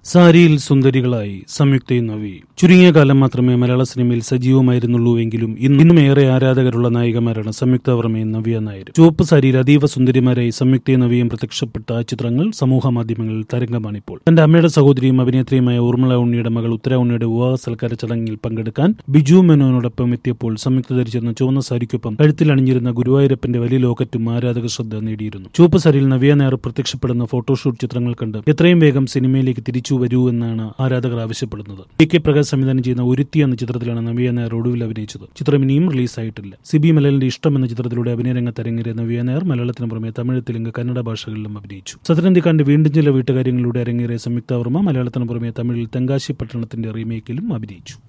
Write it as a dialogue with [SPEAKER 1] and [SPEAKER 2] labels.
[SPEAKER 1] സാരിയിൽ സുന്ദരികളായി സംയുക്തയും നവി ചുരുങ്ങിയ കാലം മാത്രമേ മലയാള സിനിമയിൽ സജീവമായിരുന്നുള്ളൂവെങ്കിലും ഇന്നും ഏറെ ആരാധകരുള്ള നായികമാരാണ് സംയുക്ത വർമ്മയും നവ്യ നായരും ചുവപ്പ് സാരിയിൽ അതീവ സുന്ദരിമാരായി സംയുക്തയും നവിയും പ്രത്യക്ഷപ്പെട്ട ചിത്രങ്ങൾ സമൂഹ മാധ്യമങ്ങളിൽ തരംഗമാണിപ്പോൾ തന്റെ അമ്മയുടെ സഹോദരിയും അഭിനേത്രിയുമായ ഊർമിള ഉണ്ണിയുടെ മകൾ ഉത്തര ഉണ്ണിയുടെ വിവാഹ സൽക്കാര ചടങ്ങിൽ പങ്കെടുക്കാൻ ബിജു മേനോനോടൊപ്പം എത്തിയപ്പോൾ സംയുക്ത ധരിച്ചിരുന്ന ചുവന്ന സാരിക്കൊപ്പം കഴുത്തിൽ അണിഞ്ഞിരുന്ന ഗുരുവായൂരപ്പന്റെ വലിയ ലോക്കറ്റും ആരാധക ശ്രദ്ധ നേടിയിരുന്നു ചുവപ്പ് സാരിയിൽ നവ്യ നായർ പ്രത്യക്ഷപ്പെടുന്ന ഫോട്ടോഷൂട്ട് ചിത്രങ്ങൾ കണ്ട് എത്രയും വേഗം സിനിമയിലേക്ക് തിരിച്ചു വരൂ എന്നാണ് ആരാധകർ ആവശ്യപ്പെടുന്നത് പി കെ പ്രകാശ് സംവിധാനം ചെയ്യുന്ന ഒരുത്തി എന്ന ചിത്രത്തിലാണ് നവ്യ നായർ ഒടുവിൽ അഭിനയിച്ചത് ചിത്രം ഇനിയും റിലീസായിട്ടില്ല സിബി മലയാളിന്റെ ഇഷ്ടം എന്ന ചിത്രത്തിലൂടെ അഭിനയ രംഗത്ത് അരങ്ങേറിയ നവ്യ നായർ മലയാളത്തിന് പുറമെ തമിഴ് തെലുങ്ക് കന്നഡ ഭാഷകളിലും അഭിനയിച്ചു സത്യനന്ദിക്കാണ്ട് വീണ്ടും ചില വീട്ടുകാര്യങ്ങളിലൂടെ അരങ്ങേറിയ സംയുക്ത വർമ്മ മലയാളത്തിന് പുറമെ തമിഴിൽ തെങ്കാശി പട്ടണത്തിന്റെ റീമേക്കിലും അഭിനയിച്ചു